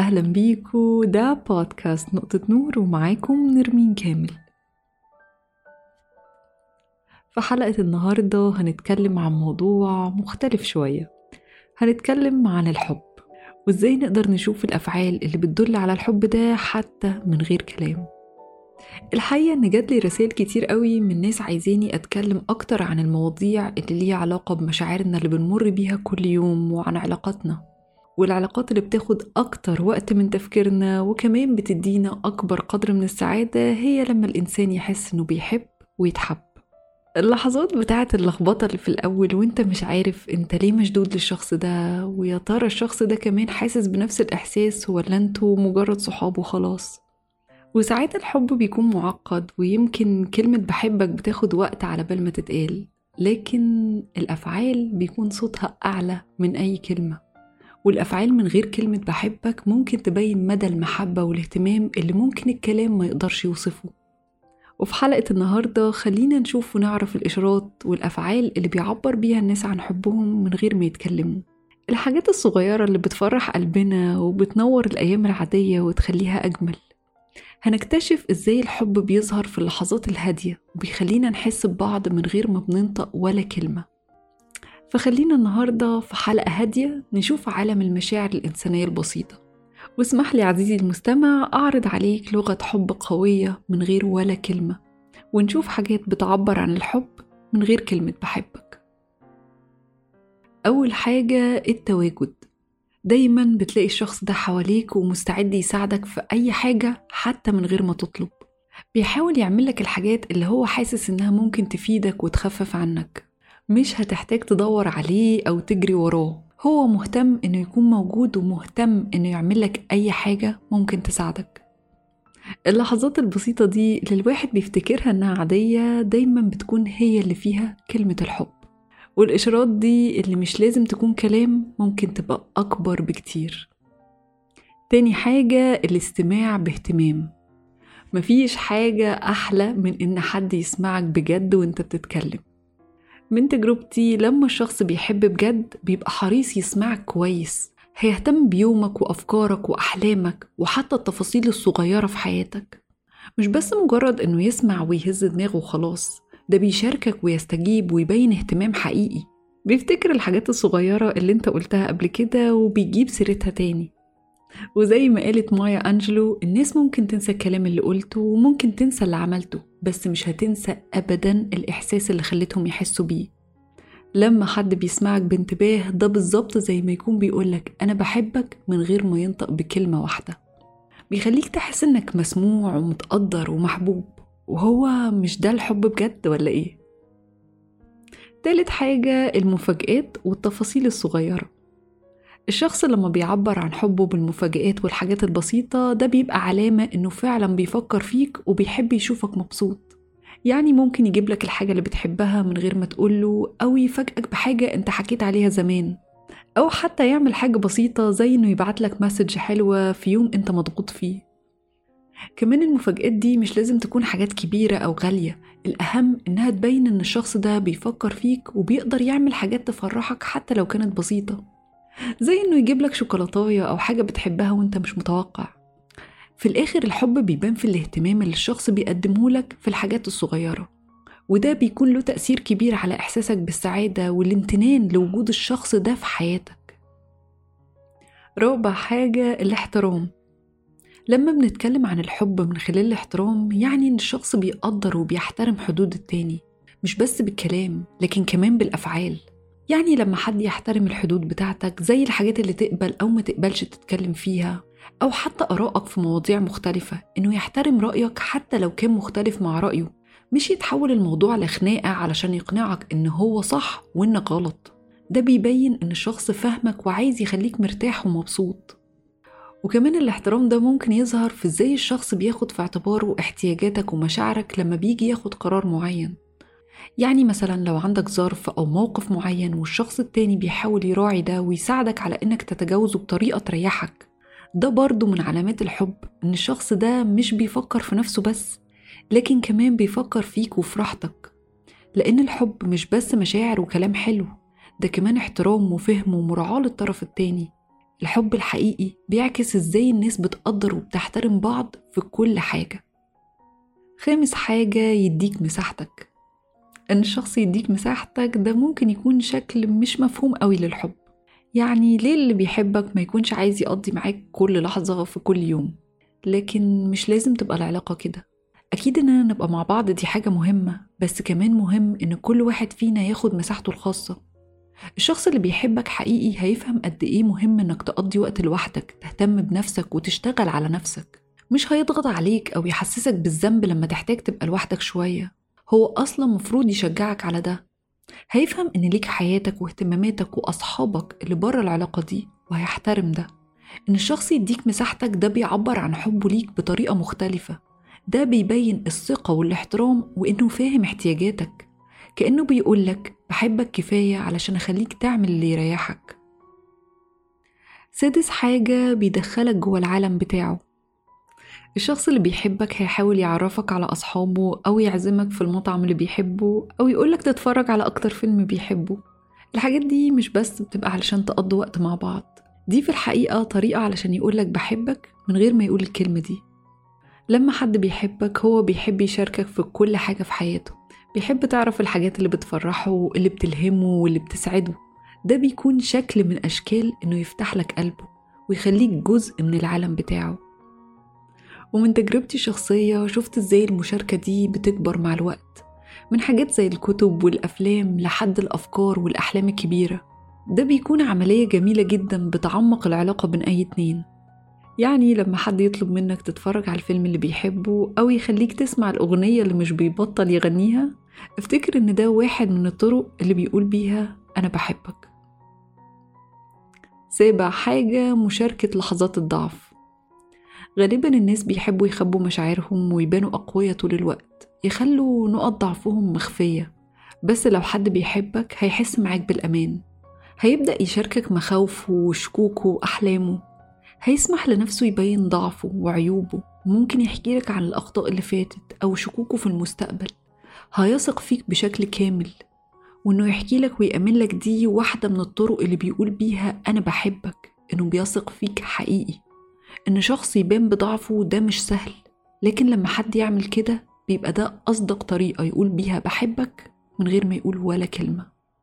أهلا بيكو ده بودكاست نقطة نور ومعاكم نرمين كامل في حلقة النهاردة هنتكلم عن موضوع مختلف شوية هنتكلم عن الحب وازاي نقدر نشوف الأفعال اللي بتدل على الحب ده حتى من غير كلام الحقيقة إن جاتلي رسائل كتير قوي من ناس عايزاني أتكلم أكتر عن المواضيع اللي ليها علاقة بمشاعرنا اللي بنمر بيها كل يوم وعن علاقاتنا والعلاقات اللي بتاخد أكتر وقت من تفكيرنا وكمان بتدينا أكبر قدر من السعادة هي لما الإنسان يحس إنه بيحب ويتحب اللحظات بتاعة اللخبطة اللي في الأول وانت مش عارف انت ليه مشدود للشخص ده ويا ترى الشخص ده كمان حاسس بنفس الإحساس ولا انتوا مجرد صحاب وخلاص وساعات الحب بيكون معقد ويمكن كلمة بحبك بتاخد وقت على بال ما تتقال لكن الأفعال بيكون صوتها أعلى من أي كلمة والأفعال من غير كلمة بحبك ممكن تبين مدى المحبة والاهتمام اللي ممكن الكلام ما يقدرش يوصفه وفي حلقة النهاردة خلينا نشوف ونعرف الإشارات والأفعال اللي بيعبر بيها الناس عن حبهم من غير ما يتكلموا الحاجات الصغيرة اللي بتفرح قلبنا وبتنور الأيام العادية وتخليها أجمل هنكتشف إزاي الحب بيظهر في اللحظات الهادية وبيخلينا نحس ببعض من غير ما بننطق ولا كلمة فخلينا النهاردة في حلقة هادية نشوف عالم المشاعر الإنسانية البسيطة واسمح لي عزيزي المستمع أعرض عليك لغة حب قوية من غير ولا كلمة ونشوف حاجات بتعبر عن الحب من غير كلمة بحبك أول حاجة التواجد دايما بتلاقي الشخص ده حواليك ومستعد يساعدك في أي حاجة حتى من غير ما تطلب بيحاول يعملك الحاجات اللي هو حاسس إنها ممكن تفيدك وتخفف عنك مش هتحتاج تدور عليه أو تجري وراه هو مهتم إنه يكون موجود ومهتم إنه يعملك أي حاجة ممكن تساعدك اللحظات البسيطة دي اللي الواحد بيفتكرها إنها عادية دايما بتكون هي اللي فيها كلمة الحب والإشارات دي اللي مش لازم تكون كلام ممكن تبقى أكبر بكتير تاني حاجة الاستماع باهتمام مفيش حاجة أحلى من إن حد يسمعك بجد وإنت بتتكلم من تجربتي لما الشخص بيحب بجد بيبقى حريص يسمعك كويس هيهتم بيومك وأفكارك وأحلامك وحتى التفاصيل الصغيرة في حياتك مش بس مجرد إنه يسمع ويهز دماغه وخلاص ده بيشاركك ويستجيب ويبين اهتمام حقيقي بيفتكر الحاجات الصغيرة اللي انت قلتها قبل كده وبيجيب سيرتها تاني وزي ما قالت مايا أنجلو الناس ممكن تنسى الكلام اللي قلته وممكن تنسى اللي عملته بس مش هتنسى أبدا الإحساس اللي خلتهم يحسوا بيه لما حد بيسمعك بانتباه ده بالظبط زي ما يكون بيقولك أنا بحبك من غير ما ينطق بكلمة واحدة بيخليك تحس إنك مسموع ومتقدر ومحبوب وهو مش ده الحب بجد ولا إيه؟ تالت حاجة المفاجآت والتفاصيل الصغيرة الشخص لما بيعبر عن حبه بالمفاجآت والحاجات البسيطة ده بيبقى علامة إنه فعلا بيفكر فيك وبيحب يشوفك مبسوط يعني ممكن يجيب لك الحاجة اللي بتحبها من غير ما تقوله أو يفاجئك بحاجة أنت حكيت عليها زمان أو حتى يعمل حاجة بسيطة زي إنه يبعت لك مسج حلوة في يوم أنت مضغوط فيه كمان المفاجآت دي مش لازم تكون حاجات كبيرة أو غالية الأهم إنها تبين إن الشخص ده بيفكر فيك وبيقدر يعمل حاجات تفرحك حتى لو كانت بسيطة زي إنه يجيب لك شوكولاتاية أو حاجة بتحبها وإنت مش متوقع في الآخر الحب بيبان في الاهتمام اللي الشخص بيقدمه لك في الحاجات الصغيرة وده بيكون له تأثير كبير على إحساسك بالسعادة والامتنان لوجود الشخص ده في حياتك رابع حاجة الاحترام لما بنتكلم عن الحب من خلال الاحترام يعني إن الشخص بيقدر وبيحترم حدود التاني مش بس بالكلام لكن كمان بالأفعال يعني لما حد يحترم الحدود بتاعتك زي الحاجات اللي تقبل أو ما تقبلش تتكلم فيها أو حتى آرائك في مواضيع مختلفة إنه يحترم رأيك حتى لو كان مختلف مع رأيه مش يتحول الموضوع لخناقة علشان يقنعك إن هو صح وإنك غلط ده بيبين إن الشخص فاهمك وعايز يخليك مرتاح ومبسوط وكمان الاحترام ده ممكن يظهر في ازاي الشخص بياخد في اعتباره احتياجاتك ومشاعرك لما بيجي ياخد قرار معين يعني مثلا لو عندك ظرف أو موقف معين والشخص التاني بيحاول يراعي ده ويساعدك على إنك تتجاوزه بطريقة تريحك ده برضه من علامات الحب إن الشخص ده مش بيفكر في نفسه بس لكن كمان بيفكر فيك وفي راحتك لأن الحب مش بس مشاعر وكلام حلو ده كمان احترام وفهم ومراعاة للطرف التاني الحب الحقيقي بيعكس ازاي الناس بتقدر وبتحترم بعض في كل حاجة خامس حاجة يديك مساحتك إن الشخص يديك مساحتك ده ممكن يكون شكل مش مفهوم قوي للحب يعني ليه اللي بيحبك ما يكونش عايز يقضي معاك كل لحظة في كل يوم لكن مش لازم تبقى العلاقة كده أكيد إننا نبقى مع بعض دي حاجة مهمة بس كمان مهم إن كل واحد فينا ياخد مساحته الخاصة الشخص اللي بيحبك حقيقي هيفهم قد إيه مهم إنك تقضي وقت لوحدك تهتم بنفسك وتشتغل على نفسك مش هيضغط عليك أو يحسسك بالذنب لما تحتاج تبقى لوحدك شوية هو أصلا مفروض يشجعك على ده هيفهم إن ليك حياتك واهتماماتك وأصحابك اللي بره العلاقة دي وهيحترم ده إن الشخص يديك مساحتك ده بيعبر عن حبه ليك بطريقة مختلفة ده بيبين الثقة والاحترام وإنه فاهم احتياجاتك كأنه بيقولك بحبك كفاية علشان أخليك تعمل اللي يريحك سادس حاجة بيدخلك جوه العالم بتاعه الشخص اللي بيحبك هيحاول يعرفك على أصحابه أو يعزمك في المطعم اللي بيحبه أو يقولك تتفرج على أكتر فيلم بيحبه الحاجات دي مش بس بتبقى علشان تقضوا وقت مع بعض دي في الحقيقة طريقة علشان يقولك بحبك من غير ما يقول الكلمة دي لما حد بيحبك هو بيحب يشاركك في كل حاجة في حياته بيحب تعرف الحاجات اللي بتفرحه اللي بتلهمه واللي بتسعده ده بيكون شكل من أشكال إنه يفتح لك قلبه ويخليك جزء من العالم بتاعه ومن تجربتي الشخصية شفت ازاي المشاركة دي بتكبر مع الوقت من حاجات زي الكتب والأفلام لحد الأفكار والأحلام الكبيرة ده بيكون عملية جميلة جدا بتعمق العلاقة بين أي اتنين يعني لما حد يطلب منك تتفرج على الفيلم اللي بيحبه أو يخليك تسمع الأغنية اللي مش بيبطل يغنيها افتكر إن ده واحد من الطرق اللي بيقول بيها أنا بحبك سابع حاجة مشاركة لحظات الضعف غالبا الناس بيحبوا يخبوا مشاعرهم ويبانوا أقوياء طول الوقت يخلوا نقط ضعفهم مخفية بس لو حد بيحبك هيحس معاك بالأمان هيبدأ يشاركك مخاوفه وشكوكه وأحلامه هيسمح لنفسه يبين ضعفه وعيوبه ممكن يحكي لك عن الأخطاء اللي فاتت أو شكوكه في المستقبل هيثق فيك بشكل كامل وإنه يحكي لك ويأمن لك دي واحدة من الطرق اللي بيقول بيها أنا بحبك إنه بيثق فيك حقيقي إن شخص يبان بضعفه ده مش سهل لكن لما حد يعمل كده بيبقى ده أصدق طريقة يقول بيها بحبك من غير ما يقول ولا كلمة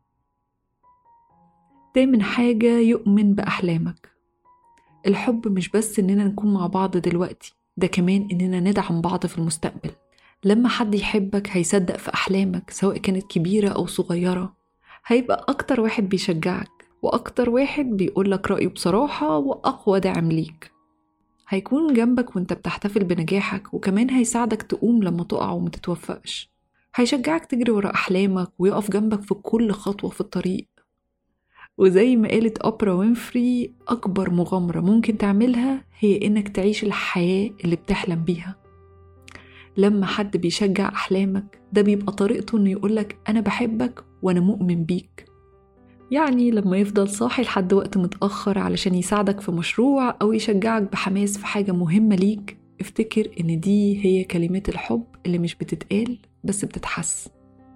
تامن حاجة يؤمن بأحلامك الحب مش بس إننا نكون مع بعض دلوقتي ده كمان إننا ندعم بعض في المستقبل لما حد يحبك هيصدق في أحلامك سواء كانت كبيرة أو صغيرة هيبقى أكتر واحد بيشجعك وأكتر واحد بيقولك رأيه بصراحة وأقوى داعم ليك هيكون جنبك وانت بتحتفل بنجاحك وكمان هيساعدك تقوم لما تقع وما تتوفقش هيشجعك تجري ورا أحلامك ويقف جنبك في كل خطوة في الطريق وزي ما قالت أوبرا وينفري أكبر مغامرة ممكن تعملها هي إنك تعيش الحياة اللي بتحلم بيها لما حد بيشجع أحلامك ده بيبقى طريقته إنه يقولك أنا بحبك وأنا مؤمن بيك يعني لما يفضل صاحي لحد وقت متأخر علشان يساعدك في مشروع أو يشجعك بحماس في حاجة مهمة ليك افتكر إن دي هي كلمات الحب اللي مش بتتقال بس بتتحس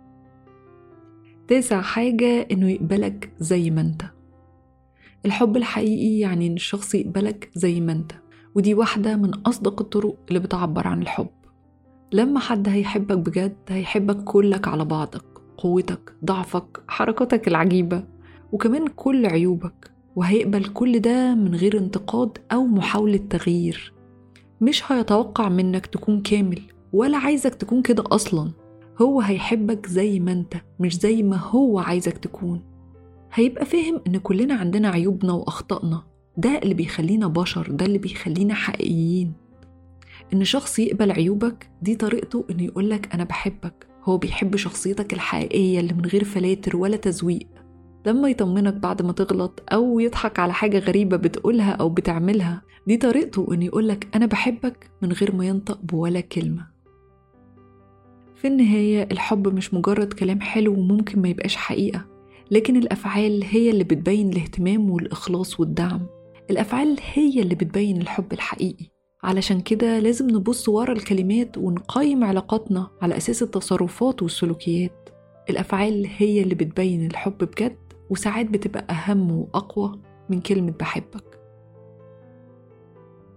تاسع حاجة إنه يقبلك زي ما أنت الحب الحقيقي يعني إن الشخص يقبلك زي ما أنت ودي واحدة من أصدق الطرق اللي بتعبر عن الحب لما حد هيحبك بجد هيحبك كلك على بعضك قوتك ضعفك حركاتك العجيبة وكمان كل عيوبك وهيقبل كل ده من غير انتقاد أو محاولة تغيير مش هيتوقع منك تكون كامل ولا عايزك تكون كده أصلا هو هيحبك زي ما انت مش زي ما هو عايزك تكون هيبقى فاهم ان كلنا عندنا عيوبنا واخطائنا ده اللي بيخلينا بشر ده اللي بيخلينا حقيقيين ان شخص يقبل عيوبك دي طريقته انه يقولك انا بحبك هو بيحب شخصيتك الحقيقية اللي من غير فلاتر ولا تزويق لما يطمنك بعد ما تغلط أو يضحك على حاجة غريبة بتقولها أو بتعملها دي طريقته إنه يقولك أنا بحبك من غير ما ينطق بولا كلمة في النهاية الحب مش مجرد كلام حلو وممكن ما يبقاش حقيقة لكن الأفعال هي اللي بتبين الاهتمام والإخلاص والدعم الأفعال هي اللي بتبين الحب الحقيقي علشان كده لازم نبص ورا الكلمات ونقيم علاقاتنا على أساس التصرفات والسلوكيات الأفعال هي اللي بتبين الحب بجد وساعات بتبقى أهم وأقوى من كلمة بحبك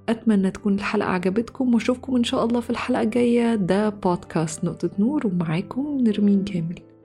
أتمنى تكون الحلقة عجبتكم وأشوفكم إن شاء الله في الحلقة الجاية ده بودكاست نقطة نور ومعاكم نرمين كامل